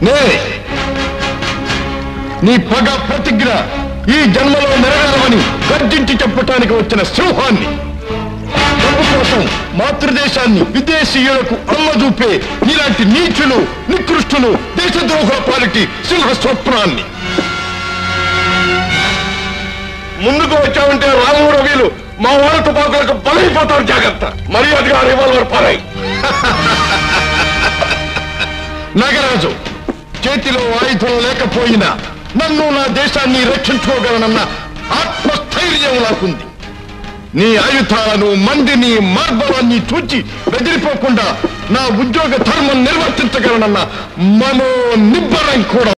నే నీ పగ ప్రతిజ్ఞ ఈ జన్మలో నెరవేరమని గర్జించి చెప్పటానికి వచ్చిన సింహాన్ని డబ్బు కోసం మాతృదేశాన్ని విదేశీయులకు అమ్మ చూపే ఇలాంటి నీచులు నికృష్టులు దేశద్రోహుల పాలిటి సింహ స్వప్నాన్ని ముందుకు వచ్చామంటే రాము రవిలు మా వాళ్ళ తుపాకులకు బలైపోతారు జాగ్రత్త మర్యాదగా రివాల్వర్ పారాయి నగరాజు చేతిలో ఆయుధం లేకపోయినా నన్ను నా దేశాన్ని రక్షించుకోగలనన్న ఆత్మస్థైర్యం నాకుంది నీ ఆయుధాలను మందిని మార్బలాన్ని చూచి బెదిరిపోకుండా నా ఉద్యోగ ధర్మం నిర్వర్తించగలనన్న మనో నిబ్బరం కూడా